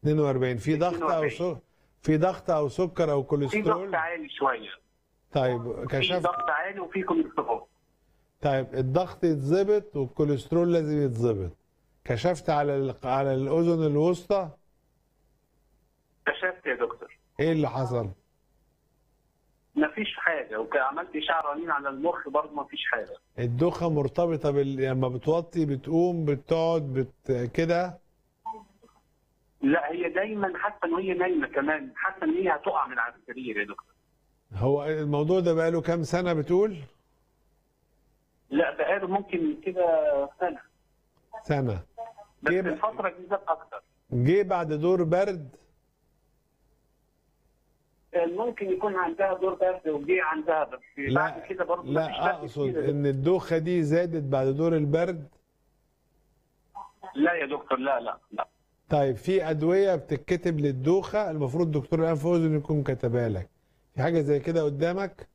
42 في ضغط او 42. سكر في ضغط او سكر او في كوليسترول ضغط عالي شويه طيب في كشفت ضغط عالي وفي كوليسترول طيب الضغط يتظبط والكوليسترول لازم يتظبط كشفت على ال- على الاذن الوسطى كشفت يا دكتور ايه اللي حصل مفيش حاجه وعملت اشعه رنين على المخ برضه مفيش حاجه الدوخه مرتبطه بال لما بتوطي بتقوم بتقعد بت... كده لا هي دايما حاسه ان هي نايمه كمان حاسه ان هي هتقع من على السرير يا دكتور هو الموضوع ده بقاله كام سنه بتقول لا بقاله ممكن كده سنه سنه بس جه ب- الفتره دي زاد اكتر جه بعد دور برد ممكن يكون عندها دور برد وجه عندها بس بعد كده برضه مفيش لا فرق اقصد كتير. ان الدوخه دي زادت بعد دور البرد لا يا دكتور لا لا لا طيب في ادويه بتتكتب للدوخه المفروض دكتور الانف واذن يكون كتبها لك في حاجه زي كده قدامك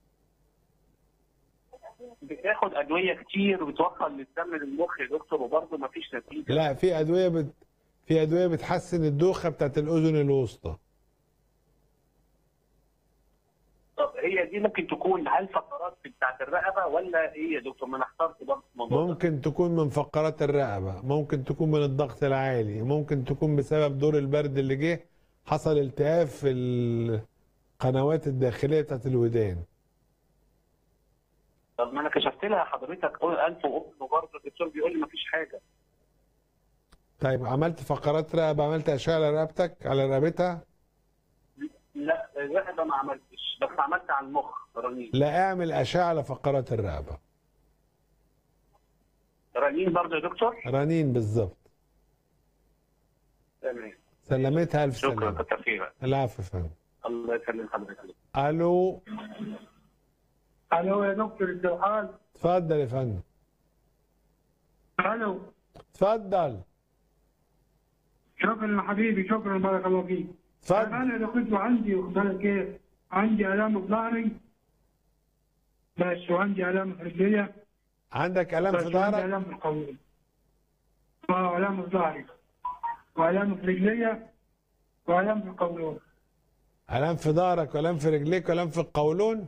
بتاخد ادويه كتير وبتوصل للدم للمخ يا دكتور وبرضه مفيش نتيجه لا في ادويه بت... في ادويه بتحسن الدوخه بتاعت الاذن الوسطى طب هي دي ممكن تكون هل فقرات بتاعت الرقبه ولا ايه يا دكتور ما انا احترت برضه في الموضوع ده. ممكن تكون من فقرات الرقبه ممكن تكون من الضغط العالي ممكن تكون بسبب دور البرد اللي جه حصل التهاب في القنوات الداخليه بتاعت الودان طب ما انا كشفت لها حضرتك قول انف واذن وبرضه الدكتور بيقول لي مفيش حاجه طيب عملت فقرات رقبه عملت اشعه على رقبتك على رقبتها لا الرقبه ما عملتش بس عملت على المخ رنين لا اعمل اشعه على فقرات الرقبه رنين برضه يا دكتور رنين بالظبط تمام سلمتها الف شكرا سلامه كتر خيرك العفو يا فندم الله يسلم حضرتك الو الو يا دكتور الدوحات اتفضل يا فندم الو اتفضل شكرا يا حبيبي شكرا بارك الله فيك اتفضل انا اذا كنت عندي واخد بالك ايه عندي الام في ظهري بس وعندي الام في رجلي عندك الام بس في وعندي ظهرك الام في القولون اه الام في ظهري والام في رجلي والام في القولون الام في ظهرك والام في رجليك والام في القولون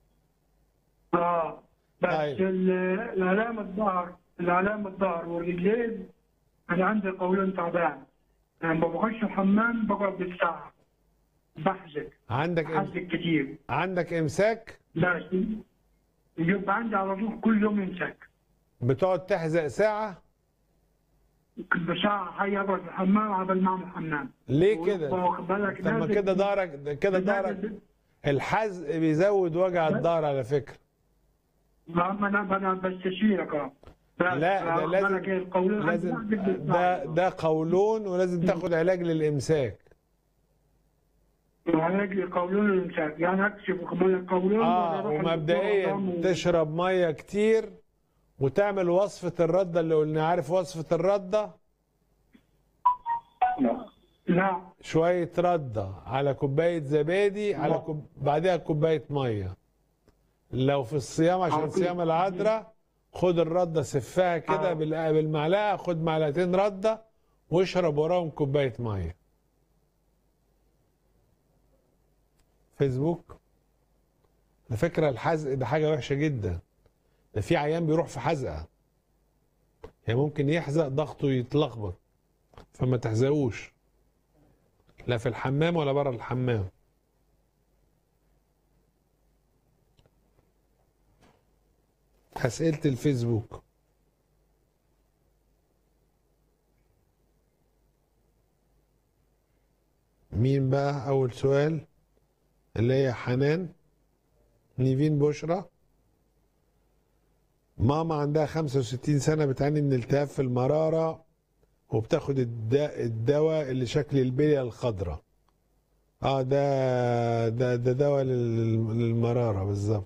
اه بس طيب. ال- الالام الظهر الالام الظهر والرجلين انا عندي القولون تعبان لما بخش الحمام بقعد بالساعه بحزق عندك بحزق كتير عندك امساك بس يبقى عندي على طول كل يوم يمسك بتقعد تحزق ساعه بساعة حي أقعد في الحمام قبل ما أعمل حمام ليه كده واخد بالك طب ما نازل- كده ظهرك كده ظهرك نازل- الحزق بيزود وجع الظهر على فكره ما ما انا ما انا بستشيرك اه بس لا ده واخد لازم بالك إيه، القولون لازم عندي واحد ده بالساعة. ده قولون ولازم تاخد علاج للامساك وعلاج القولون والامساك يعني اكشف كمان القولون اه وأروح للدكتور ومبدئيا عظام و- تشرب ميه كتير وتعمل وصفه الرده اللي قلنا عارف وصفه الرده لا شويه رده على كوبايه زبادي على كوب... بعدها كوبايه ميه لو في الصيام عشان عظيم. صيام العذراء خد الرده سفها كده آه. بال- بالمعلقه خد معلقتين رده واشرب وراهم كوبايه ميه فيسبوك على فكره الحزق ده حاجه وحشه جدا ده في عيان بيروح في حزقه يعني ممكن يحزق ضغطه يتلخبط فما تحزقوش لا في الحمام ولا بره الحمام أسئلة الفيسبوك مين بقى أول سؤال اللي هي حنان نيفين بشرى ماما عندها 65 سنة بتعاني من التهاب في المرارة وبتاخد الد- الدواء اللي شكل البلية الخضراء اه ده ده ده دواء لل- للمرارة بالظبط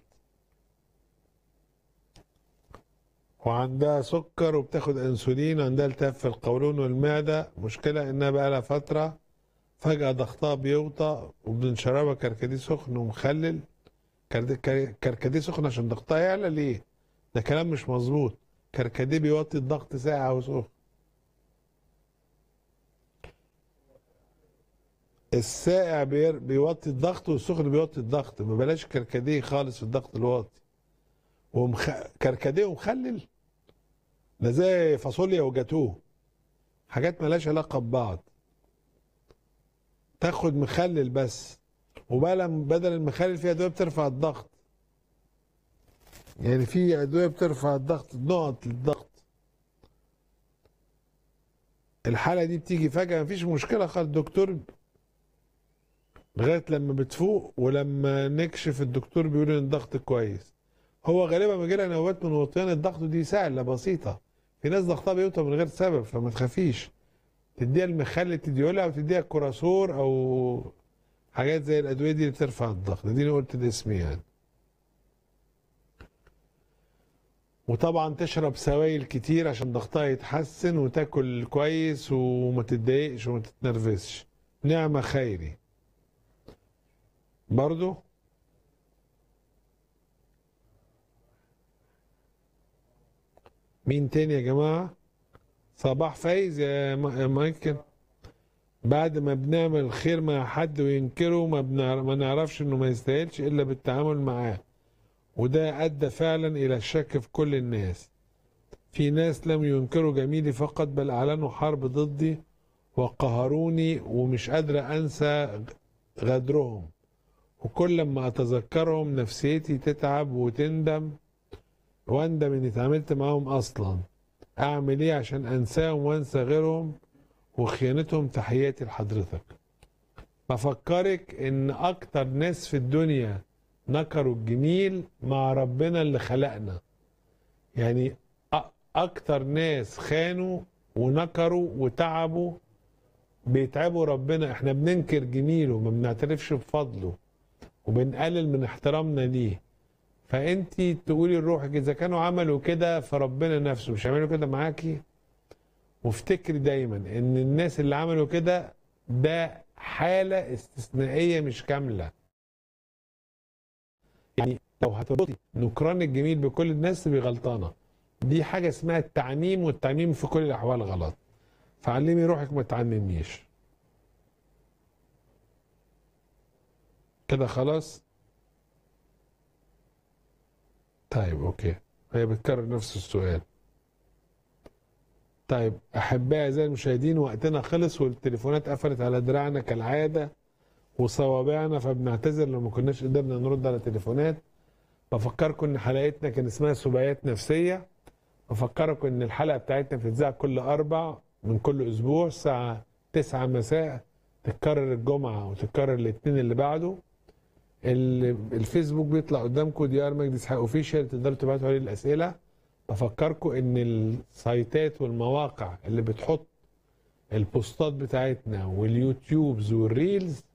وعندها سكر وبتاخد انسولين وعندها التهاب في القولون والمعدة مشكلة انها بقى لها فترة فجأة ضغطها بيوطى وبنشربها كركديه سخن ومخلل كرد- كر- كركديه سخن عشان ضغطها يعلى ليه؟ ده كلام مش مظبوط كركديه بيوطي الضغط ساعة وسخن الساقع بير- بيوطي الضغط والسخن بيوطي الضغط ما بلاش كركديه خالص في الضغط الواطي ومخ... كركديه ومخلل ده زي فاصوليا وجاتوه حاجات ملهاش علاقه ببعض تاخد مخلل بس وبقى بدل المخلل في ادويه بترفع الضغط يعني في ادويه بترفع الضغط نقط للضغط الحاله دي بتيجي فجاه مفيش مشكله خالص الدكتور لغايه لما بتفوق ولما نكشف الدكتور بيقول ان الضغط كويس هو غالبا بيجي لها نوبات من وطيان الضغط دي سهله بسيطه في ناس ضغطها بيوطى من غير سبب فما تخافيش تديها المخلل تديولها او تديها كوراسور او حاجات زي الادويه دي اللي بترفع الضغط دي اللي قلت الاسم يعني وطبعا تشرب سوائل كتير عشان ضغطها يتحسن وتاكل كويس وما تتضايقش وما تتنرفزش نعمة خيري برضو مين تاني يا جماعة صباح فايز يا ما- يا مايكل بعد ما بنعمل الخير مع حد وينكره ما, بنعرف ما نعرفش انه ما يستاهلش الا بالتعامل معاه وده ادى فعلا الى الشك في كل الناس في ناس لم ينكروا جميلي فقط بل اعلنوا حرب ضدي وقهروني ومش قادر انسى غدرهم وكل ما اتذكرهم نفسيتي تتعب وتندم واندم اني اتعاملت معاهم اصلا اعمل ايه عشان انساهم وانسى غيرهم وخيانتهم تحياتي لحضرتك بفكرك ان اكتر ناس في الدنيا نكروا الجميل مع ربنا اللي خلقنا يعني أ- اكتر ناس خانوا ونكروا وتعبوا بيتعبوا ربنا احنا بننكر جميله ما بنعترفش بفضله وبنقلل من احترامنا ليه فانت تقولي لروحك اذا كانوا عملوا كده فربنا نفسه مش هيعملوا كده معاكي وافتكري دايما ان الناس اللي عملوا كده ده حالة استثنائية مش كاملة يعني لو هتربطي نكران الجميل بكل الناس تبقي غلطانة دي حاجة اسمها التعميم والتعميم في كل الأحوال غلط فعلمي روحك ما تعمميش كده خلاص طيب اوكي هي بتكرر نفس السؤال طيب احبائي اعزائي المشاهدين وقتنا خلص والتليفونات قفلت على دراعنا كالعاده وصوابعنا فبنعتذر لو ما كناش قدرنا نرد على تليفونات بفكركم ان حلقتنا كان اسمها سبايات نفسيه بفكركم ان الحلقه بتاعتنا بتتذاع كل اربع من كل اسبوع الساعه 9 مساء تتكرر الجمعه وتتكرر الاثنين اللي بعده ال- الفيسبوك بيطلع قدامكم دي ار مجدي اسحاق اوفيشال تقدروا تبعتوا عليه الاسئله بفكركم ان السايتات والمواقع اللي بتحط البوستات بتاعتنا واليوتيوبز والريلز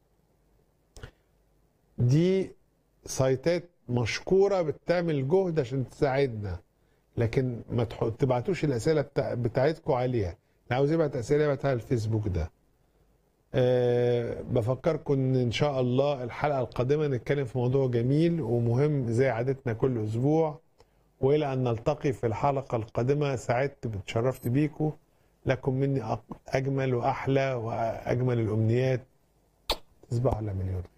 دي سايتات مشكوره بتعمل جهد عشان تساعدنا لكن ما تح- تبعتوش الاسئله بتاع بتاعتكم عليها اللي عاوز يبعت اسئله يبعتها على الفيسبوك ده أه بفكركم ان ان شاء الله الحلقه القادمه نتكلم في موضوع جميل ومهم زي عادتنا كل اسبوع والى ان نلتقي في الحلقه القادمه سعدت اتشرفت بيكم لكم مني أق- اجمل واحلى واجمل الامنيات تصبحوا على مليون